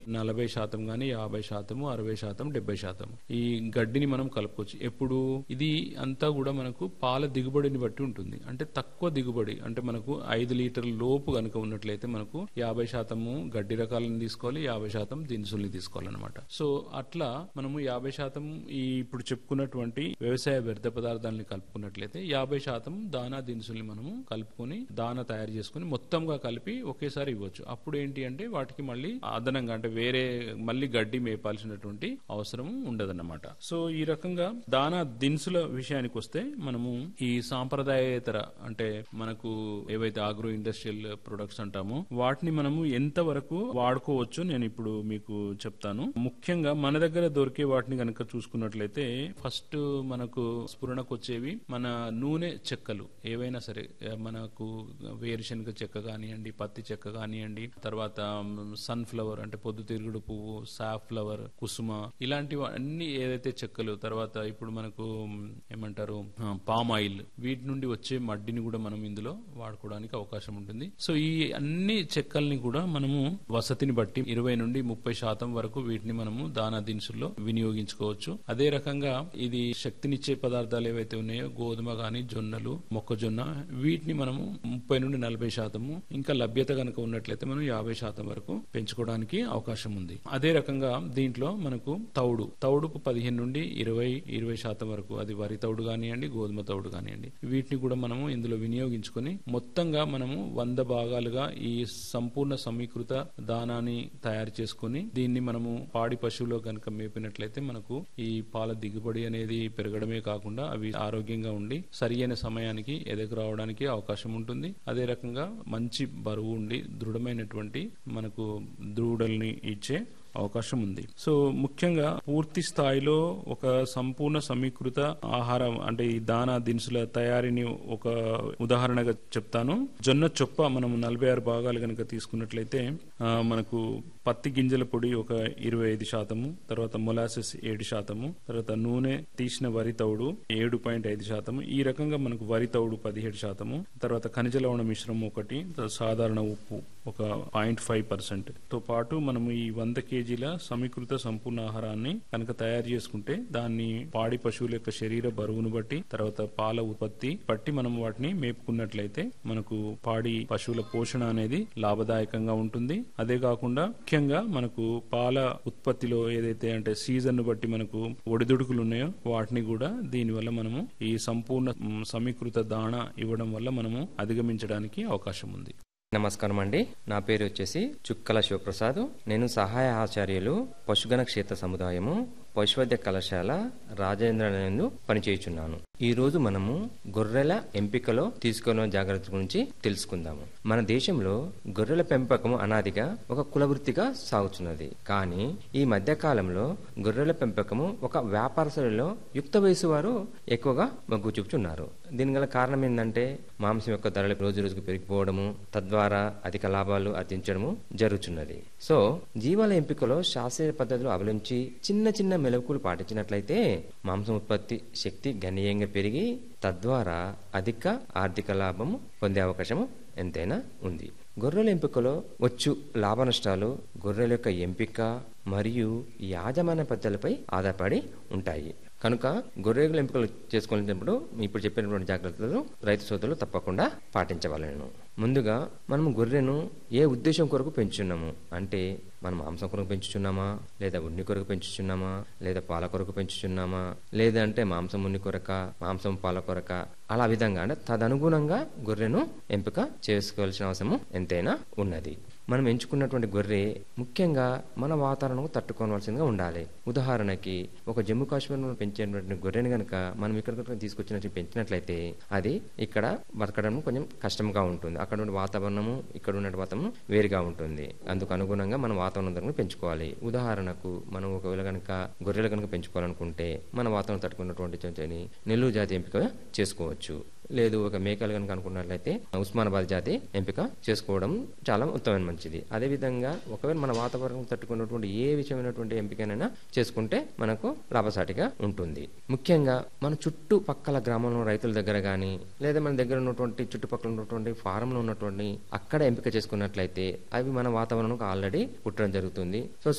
నలభై శాతం గానీ యాభై శాతము అరవై శాతం డెబ్బై శాతం ఈ గడ్డిని మనం కలుపుకోవచ్చు ఎప్పుడు ఇది అంతా కూడా మనకు పాల దిగుబడిని బట్టి ఉంటుంది అంటే తక్కువ దిగుబడి అంటే మనకు ఐదు లీటర్ల లోపు కనుక ఉన్నట్లయితే మనకు యాభై శాతము గడ్డి రకాలను తీసుకోవాలి యాభై శాతం దినుసుల్ని తీసుకోవాలన్నమాట సో అట్లా మనము యాభై శాతం ఈ ఇప్పుడు చెప్పుకున్నటువంటి వ్యవసాయ వ్యర్థ పదార్థాలని కలుపుకున్నట్లయితే యాభై శాతం దానా దినుసుల్ని మనము కలుపుకొని దానా తయారు చేసుకుని మొత్తంగా కలిపి ఒకేసారి ఇవ్వచ్చు అప్పుడు ఏంటి అంటే వాటికి మళ్ళీ అదనంగా అంటే వేరే మళ్ళీ గడ్డి మేపాల్సినటువంటి అవసరం ఉండదన్నమాట సో ఈ రకంగా దానా దినుసుల విషయానికి వస్తే మనము ఈ సాంప్రదాయేతర అంటే మనకు ఏవైతే ఆగ్రో ఇండస్ట్రియల్ ప్రొడక్ట్స్ అంటామో వాటిని మనము ఎంత వరకు వాడుకోవచ్చు నేను ఇప్పుడు మీకు చెప్తాను ముఖ్యంగా మన దగ్గర దొరికే వాటిని కనుక చూసుకున్నట్లయితే ఫస్ట్ మనకు స్ఫురణకు వచ్చేవి మన నూనె చెక్కలు ఏవైనా సరే మనకు వేరుశనగ చెక్క కానివ్వండి పత్తి చెక్క కానివ్వండి తర్వాత సన్ ఫ్లవర్ అంటే పొద్దుతిరుగుడు పువ్వు సాఫ్ ఫ్లవర్ కుసుమ ఇలాంటివి అన్ని ఏదైతే చెక్కలు తర్వాత ఇప్పుడు మనకు ఏమంటారు పామ్ ఆయిల్ వీటి నుండి వచ్చే మడ్డిని కూడా మనం ఇందులో వాడుకోవడానికి అవకాశం ఉంటుంది సో ఈ అన్ని చెక్కల్ని కూడా మనము వసతిని బట్టి ఇరవై నుండి ముప్పై శాతం వరకు వీటిని మనము దానా దినుసుల్లో వినియోగించుకోవచ్చు అదే రకంగా ఇది శక్తినిచ్చే పదార్థాలు ఏవైతే ఉన్నాయో గోధుమ గాని జొన్నలు మొక్కజొన్న వీటిని మనము ముప్పై నుండి నలభై శాతము ఇంకా లభ్యత కనుక ఉన్నట్లయితే మనం యాభై శాతం వరకు పెంచుకోవడానికి అవకాశం ఉంది అదే రకంగా దీంట్లో మనకు తౌడు తౌడుకు పదిహేను నుండి ఇరవై ఇరవై శాతం వరకు అది వరి తౌడు కానివ్వండి గోధుమ తౌడు కానివ్వండి వీటిని కూడా మనము ఇందులో వినియోగించుకొని మొత్తంగా మనము వంద భాగాలుగా ఈ సంపూర్ణ సమీకృత దానాన్ని తయారు చేసుకుని దీన్ని మనము పాడి పశువులో కనుక మేపినట్లయితే మనకు ఈ పాల దిగుబడి అనేది పెరగడమే కాకుండా అవి ఆరోగ్యంగా ఉండి సరి అయిన సమయానికి ఎదకు రావడానికి అవకాశం ఉంటుంది అదే రకంగా మంచి బరువు ఉండి దృఢమైనటువంటి మనకు దూడల్ని ఇచ్చే అవకాశం ఉంది సో ముఖ్యంగా పూర్తి స్థాయిలో ఒక సంపూర్ణ సమీకృత ఆహారం అంటే ఈ దానా దినుసుల తయారీని ఒక ఉదాహరణగా చెప్తాను జొన్న చొప్ప మనం నలభై ఆరు భాగాలు కనుక తీసుకున్నట్లయితే మనకు పత్తి గింజల పొడి ఒక ఇరవై ఐదు శాతము తర్వాత మొలాసెస్ ఏడు శాతము తర్వాత నూనె తీసిన వరి తౌడు ఏడు పాయింట్ ఐదు శాతము ఈ రకంగా మనకు వరి తౌడు పదిహేడు శాతము తర్వాత ఖనిజ లవణ మిశ్రమం ఒకటి సాధారణ ఉప్పు ఒక పాయింట్ ఫైవ్ పర్సెంట్ తో పాటు మనము ఈ వంద కేజీల సమీకృత సంపూర్ణ ఆహారాన్ని కనుక తయారు చేసుకుంటే దాన్ని పాడి పశువుల యొక్క శరీర బరువును బట్టి తర్వాత పాల ఉత్పత్తి బట్టి మనం వాటిని మేపుకున్నట్లయితే మనకు పాడి పశువుల పోషణ అనేది లాభదాయకంగా ఉంటుంది అదే కాకుండా ముఖ్యంగా మనకు పాల ఉత్పత్తిలో ఏదైతే అంటే సీజన్ బట్టి మనకు ఒడిదుడుకులు ఉన్నాయో వాటిని కూడా దీనివల్ల మనము ఈ సంపూర్ణ సమీకృత దాణ ఇవ్వడం వల్ల మనము అధిగమించడానికి అవకాశం ఉంది నమస్కారం అండి నా పేరు వచ్చేసి చుక్కల శివప్రసాద్ నేను సహాయ ఆచార్యులు పశుగణ క్షేత్ర సముదాయము పశువైద్య కళాశాల రాజేంద్ర నందు పనిచేయుచున్నాను ఈ రోజు మనము గొర్రెల ఎంపికలో తీసుకున్న జాగ్రత్తల గురించి తెలుసుకుందాము మన దేశంలో గొర్రెల పెంపకం అనాదిగా ఒక కులవృత్తిగా సాగుతున్నది కానీ ఈ మధ్య కాలంలో గొర్రెల పెంపకము ఒక వ్యాపార శైలిలో యుక్త వయసు వారు ఎక్కువగా మొగ్గు చూపుతున్నారు దీని గల కారణం ఏంటంటే మాంసం యొక్క ధరలు రోజు రోజుకు పెరిగిపోవడము తద్వారా అధిక లాభాలు ఆర్జించడము జరుగుతున్నది సో జీవాల ఎంపికలో శాస్త్రీయ పద్ధతులు అవలంబించి చిన్న చిన్న మెలకులు పాటించినట్లయితే మాంసం ఉత్పత్తి శక్తి గణనీయంగా పెరిగి తద్వారా అధిక ఆర్థిక లాభము పొందే అవకాశము ఎంతైనా ఉంది గొర్రెల ఎంపికలో వచ్చు లాభ నష్టాలు గొర్రెల యొక్క ఎంపిక మరియు యాజమాన్య పద్ధతులపై ఆధారపడి ఉంటాయి కనుక గొర్రెల ఎంపికలు చేసుకునేటప్పుడు ఇప్పుడు చెప్పినటువంటి జాగ్రత్తలు రైతు సోదరులు తప్పకుండా పాటించవలను ముందుగా మనం గొర్రెను ఏ ఉద్దేశం కొరకు పెంచుతున్నాము అంటే మనం మాంసం కొరకు పెంచుచున్నామా లేదా ఉన్ని కొరకు పెంచుచున్నామా లేదా పాల కొరకు పెంచుచున్నామా లేదంటే మాంసం ఉన్ని కొరక మాంసం పాల కొరక అలా విధంగా అంటే తదనుగుణంగా గొర్రెను ఎంపిక చేసుకోవాల్సిన అవసరం ఎంతైనా ఉన్నది మనం ఎంచుకున్నటువంటి గొర్రె ముఖ్యంగా మన వాతావరణం తట్టుకోవాల్సిందిగా ఉండాలి ఉదాహరణకి ఒక జమ్మూ కాశ్మీర్లో పెంచేటువంటి గొర్రెని గనక మనం ఇక్కడ తీసుకొచ్చినట్టు పెంచినట్లయితే అది ఇక్కడ బతకడం కొంచెం కష్టంగా ఉంటుంది అక్కడ ఉన్న వాతావరణము ఇక్కడ ఉన్న వాతావరణం వేరుగా ఉంటుంది అందుకు అనుగుణంగా మనం వాతావరణం దగ్గర పెంచుకోవాలి ఉదాహరణకు మనం ఒకవేళ కనుక గొర్రెలు కనుక పెంచుకోవాలనుకుంటే మన వాతావరణం తట్టుకున్నటువంటి నెల్లూరు జాతి ఎంపిక చేసుకోవచ్చు లేదు ఒక మేకలు కనుక అనుకున్నట్లయితే ఉస్మానాబాద్ జాతి ఎంపిక చేసుకోవడం చాలా ఉత్తమమైన మంచిది అదేవిధంగా ఒకవేళ మన వాతావరణం తట్టుకున్నటువంటి ఏ విషయమైనటువంటి ఎంపికనైనా చేసుకుంటే మనకు లాభసాటిగా ఉంటుంది ముఖ్యంగా మన చుట్టుపక్కల గ్రామంలో రైతుల దగ్గర కానీ లేదా మన దగ్గర ఉన్నటువంటి చుట్టుపక్కల ఉన్నటువంటి ఫారంలో ఉన్నటువంటి అక్కడ ఎంపిక చేసుకున్నట్లయితే అవి మన వాతావరణంకు ఆల్రెడీ పుట్టడం జరుగుతుంది సో